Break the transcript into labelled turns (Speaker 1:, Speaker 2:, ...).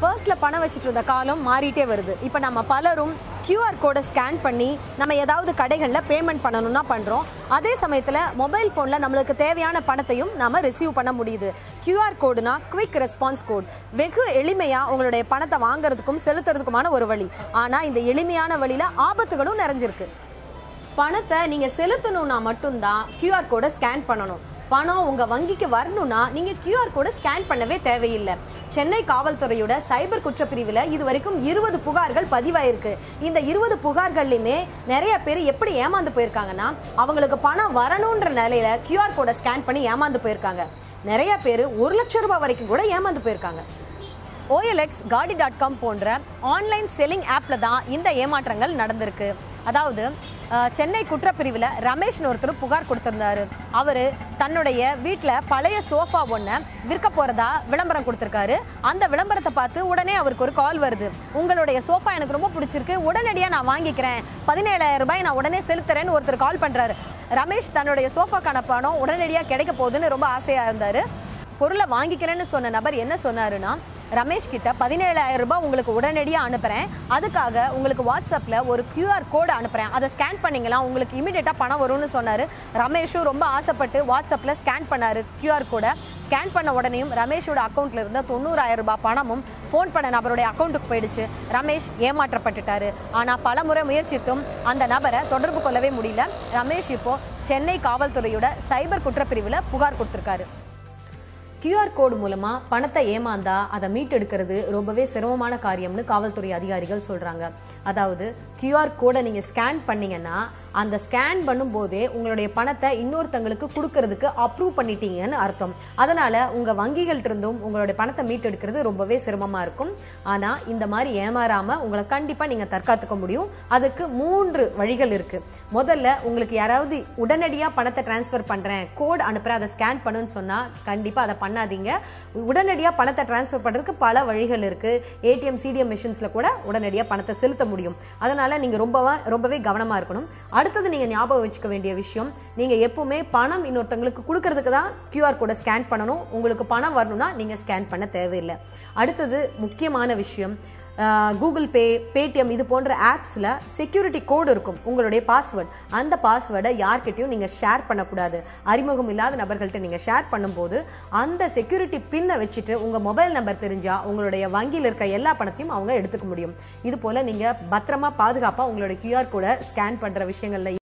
Speaker 1: பர்ஸில் பணம் வச்சுட்டு இருந்த காலம் மாறிட்டே வருது இப்போ நம்ம பலரும் QR கோடை ஸ்கேன் பண்ணி நம்ம ஏதாவது கடைகளில் பேமெண்ட் பண்ணணும்னா பண்ணுறோம் அதே சமயத்தில் மொபைல் ஃபோனில் நம்மளுக்கு தேவையான பணத்தையும் நம்ம ரிசீவ் பண்ண முடியுது QR கோடுனா குவிக் ரெஸ்பான்ஸ் கோட் வெகு எளிமையாக உங்களுடைய பணத்தை வாங்குறதுக்கும் செலுத்துறதுக்குமான ஒரு வழி ஆனால் இந்த எளிமையான வழியில் ஆபத்துகளும் நிறைஞ்சிருக்கு பணத்தை நீங்க செலுத்தணும்னா மட்டும்தான் QR கோடை ஸ்கேன் பண்ணணும் பணம் உங்க வங்கிக்கு வரணும்னா நீங்க QR கோடை ஸ்கேன் பண்ணவே தேவையில்லை சென்னை காவல்துறையோட சைபர் குற்றப்பிரிவில் இது வரைக்கும் இருபது புகார்கள் பதிவாயிருக்கு இந்த இருபது புகார்கள்லையுமே நிறைய பேர் எப்படி ஏமாந்து போயிருக்காங்கன்னா அவங்களுக்கு பணம் வரணுன்ற நிலையில QR கோடை ஸ்கேன் பண்ணி ஏமாந்து போயிருக்காங்க நிறைய பேர் ஒரு லட்சம் ரூபாய் வரைக்கும் கூட ஏமாந்து போயிருக்காங்க OLX காடி டாட் காம் போன்ற ஆன்லைன் செல்லிங் ஆப்பில் தான் இந்த ஏமாற்றங்கள் நடந்திருக்கு அதாவது அஹ், சென்னை குற்றப்பிரிவில் ரமேஷ்னு ஒருத்தர் புகார் கொடுத்திருந்தாரு அவர் தன்னுடைய வீட்டில் பழைய சோஃபா ஒன்றை விற்க போகிறதா விளம்பரம் கொடுத்துருக்காரு அந்த விளம்பரத்தை பார்த்து உடனே அவருக்கு ஒரு கால் வருது உங்களுடைய சோஃபா எனக்கு ரொம்ப பிடிச்சிருக்கு உடனடியாக நான் வாங்கிக்கிறேன் பதினேழாயிரம் ரூபாய் நான் உடனே செலுத்துறேன்னு ஒருத்தர் கால் பண்ணுறாரு ரமேஷ் தன்னுடைய சோஃபாக்கான பணம் உடனடியாக கிடைக்க போகுதுன்னு ரொம்ப ஆசையாக இருந்தார் பொருளை வாங்கிக்கிறேன்னு சொன்ன நபர் என்ன சொன்னாருன்னா ரமேஷ் கிட்ட பதினேழாயிரம் ரூபாய் உங்களுக்கு உடனடியாக அனுப்புறேன் அதுக்காக உங்களுக்கு வாட்ஸ்அப்பில் ஒரு கியூஆர் கோடு அனுப்புறேன் அதை ஸ்கேன் பண்ணீங்களா உங்களுக்கு இமீடியட்டாக பணம் வரும்னு சொன்னார் ரமேஷும் ரொம்ப ஆசைப்பட்டு வாட்ஸ்அப்பில் ஸ்கேன் பண்ணாரு கியூஆர் கோடை ஸ்கேன் பண்ண உடனேயும் ரமேஷோட அக்கௌண்ட்ல இருந்த தொண்ணூறாயிரம் ரூபாய் பணமும் ஃபோன் பண்ண நபருடைய அக்கௌண்ட்டுக்கு போயிடுச்சு ரமேஷ் ஏமாற்றப்பட்டுட்டாரு ஆனால் பல முறை முயற்சித்தும் அந்த நபரை தொடர்பு கொள்ளவே முடியல ரமேஷ் இப்போ சென்னை காவல்துறையோட சைபர் குற்றப்பிரிவில் புகார் கொடுத்துருக்காரு QR கோடு மூலமா பணத்தை ஏமாந்தா அதை மீட்டெடுக்கிறது ரொம்பவே சிரமமான காரியம்னு காவல்துறை அதிகாரிகள் சொல்றாங்க அதாவது QR கோடை நீங்க ஸ்கேன் பண்ணீங்கன்னா அந்த ஸ்கேன் பண்ணும்போதே உங்களுடைய பணத்தை இன்னொருத்தங்களுக்கு கொடுக்கறதுக்கு அப்ரூவ் பண்ணிட்டீங்கன்னு அர்த்தம் அதனால உங்க வங்கிகள்ட்ட இருந்தும் உங்களுடைய பணத்தை மீட்டெடுக்கிறது ரொம்பவே சிரமமா இருக்கும் ஆனா இந்த மாதிரி ஏமாறாம உங்களை கண்டிப்பா நீங்க தற்காத்துக்க முடியும் அதுக்கு மூன்று வழிகள் இருக்கு முதல்ல உங்களுக்கு யாராவது உடனடியா பணத்தை டிரான்ஸ்ஃபர் பண்றேன் கோட் அனுப்புறேன் அதை ஸ்கேன் பண்ணுன்னு சொன்னா கண்டிப்பா அதை பண்ணாதீங்க உடனடியா பணத்தை டிரான்ஸ்ஃபர் பண்றதுக்கு பல வழிகள் இருக்கு ஏடிஎம் சிடிஎம் மிஷின்ஸ்ல கூட உடனடியா பணத்தை செலுத்த முடியும் அதனால நீங்க ரொம்பவா ரொம்பவே கவனமா இருக்கணும் அடுத்தது நீங்க ஞாபகம் வச்சுக்க வேண்டிய விஷயம் நீங்க எப்பவுமே பணம் இன்னொருத்தங்களுக்கு கொடுக்கறதுக்கு தான் கியூஆர் கோடை ஸ்கேன் பண்ணணும் உங்களுக்கு பணம் வரணும்னா நீங்க ஸ்கேன் பண்ண தேவையில்லை அடுத்தது முக்கியமான விஷயம் கூகுள் பே பேடிஎம் இது போன்ற ஆப்ஸில் செக்யூரிட்டி கோடு இருக்கும் உங்களுடைய பாஸ்வேர்டு அந்த பாஸ்வேர்டை யார்கிட்டயும் நீங்கள் ஷேர் பண்ணக்கூடாது அறிமுகம் இல்லாத நபர்கள்ட்ட நீங்கள் ஷேர் பண்ணும்போது அந்த செக்யூரிட்டி பின்னை வச்சுட்டு உங்கள் மொபைல் நம்பர் தெரிஞ்சால் உங்களுடைய வங்கியில் இருக்க எல்லா பணத்தையும் அவங்க எடுத்துக்க முடியும் இது போல் நீங்கள் பத்திரமா பாதுகாப்பாக உங்களுடைய கியூஆர் கோடை ஸ்கேன் பண்ணுற விஷயங்கள்ல